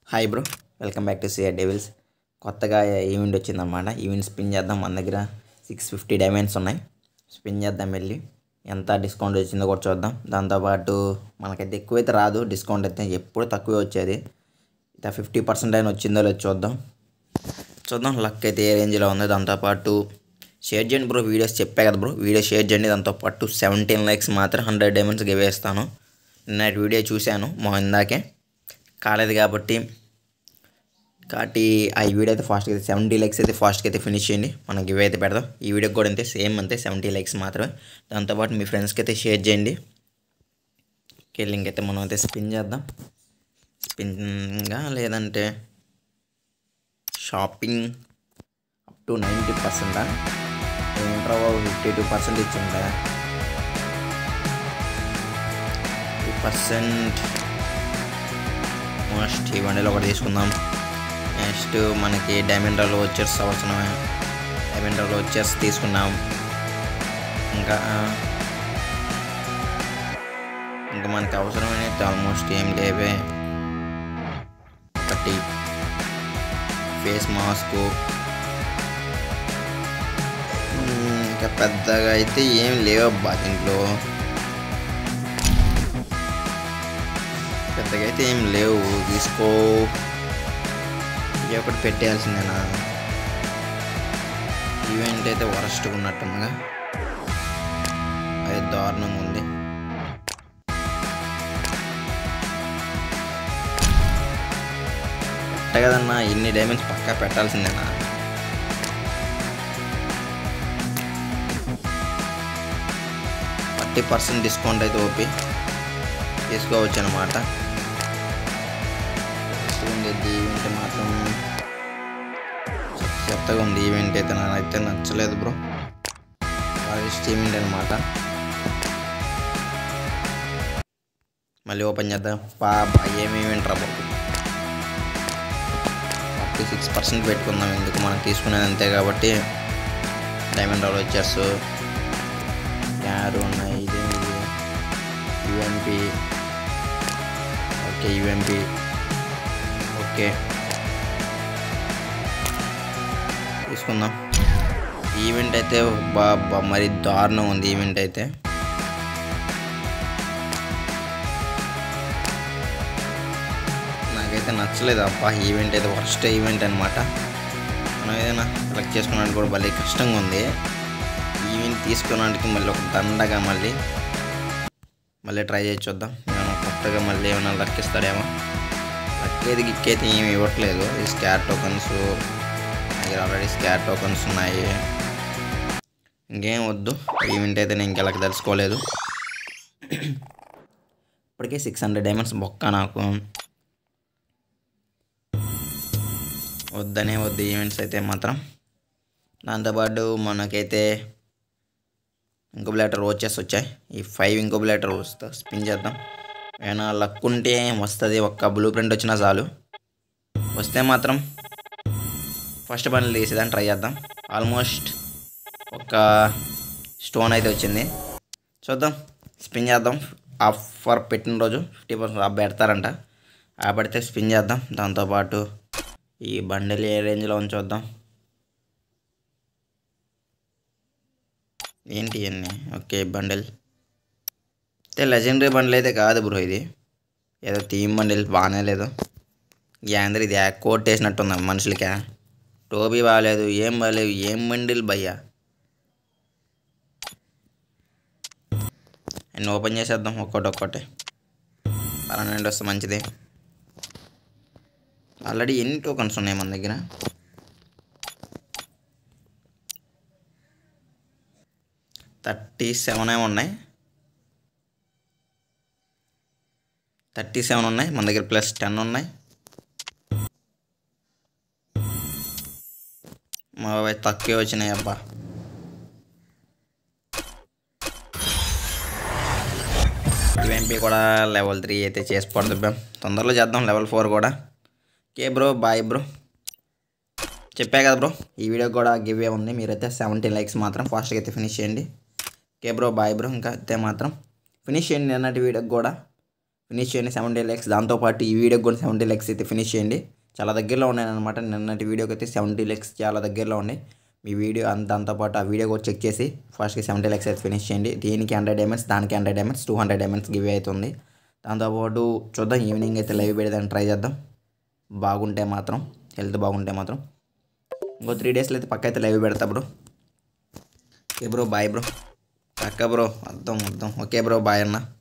hi bro welcome back to CR devils కొత్తగా event వచ్చిందన్నమాట event spin చేద్దాం మన దగ్గర సిక్స్ ఫిఫ్టీ డైమండ్స్ ఉన్నాయి స్పిన్ చేద్దాం వెళ్ళి ఎంత డిస్కౌంట్ వచ్చిందో కూడా చూద్దాం దాంతోపాటు మనకైతే ఎక్కువైతే రాదు డిస్కౌంట్ అయితే ఎప్పుడు తక్కువే వచ్చేది ఇట్లా ఫిఫ్టీ పర్సెంట్ అయినా వచ్చిందో లేదో చూద్దాం చూద్దాం లక్ అయితే ఏ రేంజ్లో ఉందో దాంతోపాటు షేర్ చేయండి బ్రో వీడియోస్ చెప్పా కదా బ్రో వీడియో షేర్ చేయండి దాంతోపాటు సెవెంటీన్ లైక్స్ మాత్రం హండ్రెడ్ డైమండ్స్ వేస్తాను నిన్న వీడియో చూశాను మా ఇందాకే కాలేదు కాబట్టి కాబట్టి ఆ వీడియో అయితే ఫాస్ట్గా అయితే సెవెంటీ లైక్స్ అయితే ఫాస్ట్గా అయితే ఫినిష్ చేయండి మనం గివ్ అయితే పెడదాం ఈ వీడియోకి కూడా అంతే సేమ్ అంతే సెవెంటీ లైక్స్ మాత్రమే దాంతోపాటు మీ ఫ్రెండ్స్కి అయితే షేర్ చేయండి ఓకే లింక్ అయితే మనం అయితే స్పిన్ చేద్దాం స్పిన్గా లేదంటే షాపింగ్ అప్ టు నైంటీ పర్సెంటా ఏంట్రా ఫిఫ్టీ టూ పర్సెంట్ ఇచ్చిందా టూ పర్సెంట్ మోస్ట్ ఈ బండిలో ఒకటి తీసుకుందాం నెక్స్ట్ మనకి డైమండ్ రాల్ వచ్చర్స్ అవసరమే డైమండ్ రాల్ వచ్చర్స్ తీసుకున్నాం ఇంకా ఇంకా మనకి అవసరమైనది ఆల్మోస్ట్ ఏం లేవే ఒకటి ఫేస్ మాస్క్ ఇంకా పెద్దగా అయితే ఏం లేవబ్బా దీంట్లో పెద్దగా అయితే ఏం లేవు తీసుకో ఇది ఒకటి పెట్టేయాల్సిందేనా ఈవెంట్ అయితే వరస్ట్గా ఉన్నట్టుందిగా అది దారుణంగా ఉంది పెట్ట కదన్నా ఇన్ని డైమండ్స్ పక్కా పెట్టాల్సిందేనా థర్టీ పర్సెంట్ డిస్కౌంట్ అయితే ఓపి తీసుకోవచ్చు అనమాట ఉంది ఈవెంట్ మాత్రం చెత్తగా ఉంది ఈవెంట్ అయితే నాకైతే నచ్చలేదు బ్రో ఫారెస్ట్ ఈవెంట్ అనమాట మళ్ళీ ఓపెన్ చేద్దాం పాప ఏమి ఈవెంట్ రా బాబు ఫార్టీ సిక్స్ పర్సెంట్ పెట్టుకుందాం ఎందుకు మనం తీసుకునేది అంతే కాబట్టి డైమండ్ రాల్ వచ్చేస్ యారు ఉన్నాయి ఇది యుఎంపి ఓకే యుఎంపి ఓకే తీసుకుందాం ఈవెంట్ అయితే బాబా మరి దారుణం ఉంది ఈవెంట్ అయితే నాకైతే నచ్చలేదు అబ్బా ఈవెంట్ అయితే వర్స్ట్ ఈవెంట్ అనమాట మనం ఏదైనా సెలెక్ట్ చేసుకున్నట్టు కూడా మళ్ళీ కష్టంగా ఉంది ఈవెంట్ తీసుకున్నానికి మళ్ళీ ఒక దండగా మళ్ళీ మళ్ళీ ట్రై చేసి చూద్దాం ఏమైనా కొత్తగా మళ్ళీ ఏమైనా లక్కిస్తాడేమో లక్కేది గిక్కైతే ఏమి ఇవ్వట్లేదు ఈ స్కార్ టోకన్స్ దగ్గర ఆల్రెడీ స్కార్ టోకన్స్ ఉన్నాయి ఇంకేం వద్దు ఈవెంట్ అయితే నేను ఇంకెలా తెలుసుకోలేదు ఇప్పటికే సిక్స్ హండ్రెడ్ డైమండ్స్ బొక్క నాకు వద్దనే వద్దు ఈవెంట్స్ అయితే మాత్రం దాంతోపాటు మనకైతే ఇంకోబులేటర్ వచ్చేసి వచ్చాయి ఈ ఫైవ్ ఇంకోబులేటర్ వస్తా స్పిన్ చేద్దాం ఏమైనా లక్ ఉంటే వస్తుంది ఒక్క బ్లూ ప్రింట్ వచ్చినా చాలు వస్తే మాత్రం ఫస్ట్ బండ్లు తీసేదాన్ని ట్రై చేద్దాం ఆల్మోస్ట్ ఒక స్టోన్ అయితే వచ్చింది చూద్దాం స్పిన్ చేద్దాం ఆఫర్ పెట్టిన రోజు ఫిఫ్టీ పర్సెంట్ ఆఫ్ పెడతారంట ఆ పెడితే స్పిన్ చేద్దాం దాంతోపాటు ఈ బండిల్ ఏ రేంజ్లో ఉంది చూద్దాం ఏంటి ఇవన్నీ ఓకే బండిల్ అయితే లెజెండరీ బండిల్ అయితే కాదు బ్రో ఇది ఏదో థీమ్ బండిల్ బాగానే లేదు యాందరి ఇది కోట్ వేసినట్టుంది మనుషులకే టోబీ బాగాలేదు ఏం బాగాలేదు ఏం బండిల్ భయ్యా అండ్ ఓపెన్ చేసేద్దాం ఒక్కొక్కటి ఒక్కొక్కటి పన్నెండు వస్తే మంచిది ఆల్రెడీ ఎన్ని టోకన్స్ ఉన్నాయి మన దగ్గర థర్టీ సెవెన్ ఏమి ఉన్నాయి థర్టీ సెవెన్ ఉన్నాయి మన దగ్గర ప్లస్ టెన్ ఉన్నాయి మా తక్కువే వచ్చినాయి అబ్బా ఈవెంపీ కూడా లెవెల్ త్రీ అయితే చేసి పడుతుంది తొందరలో చేద్దాం లెవెల్ ఫోర్ కూడా ఓకే బ్రో బాయ్ బ్రో చెప్పా కదా బ్రో ఈ వీడియో కూడా గివ్ ఏ ఉంది మీరైతే సెవెంటీ లైక్స్ మాత్రం ఫాస్ట్గా అయితే ఫినిష్ చేయండి ఓకే బ్రో బాయ్ బ్రో ఇంకా అయితే మాత్రం ఫినిష్ చేయండి అన్నట్టు వీడియోకి కూడా ఫినిష్ చేయండి సెవెంటీ ల్యాక్స్ దాంతోపాటు ఈ వీడియోకి కూడా సెవెంటీ ల్యాక్స్ అయితే ఫినిష్ చేయండి చాలా దగ్గరలో ఉన్నాయి అనమాట నిన్నటి వీడియోకి అయితే సెవెంటీ ల్యాక్స్ చాలా దగ్గరలో ఉన్నాయి మీ వీడియో అంత దాంతోపాటు ఆ వీడియో కూడా చెక్ చేసి ఫస్ట్కి సెవెంటీ ల్యాక్స్ అయితే ఫినిష్ చేయండి దీనికి హండ్రెడ్ డైమండ్స్ దానికి hundred diamonds two hundred diamonds give అవుతుంది దాంతోపాటు చూద్దాం ఈవినింగ్ అయితే లైవ్ పెడదాం ట్రై చేద్దాం బాగుంటే మాత్రం హెల్త్ బాగుంటే మాత్రం ఇంకో త్రీ డేస్లో అయితే పక్క అయితే లైవ్ పెడతా bro okay bro bye bro అక్క బ్రో అర్థం అర్థం ఓకే బ్రో బాయ్ అన్న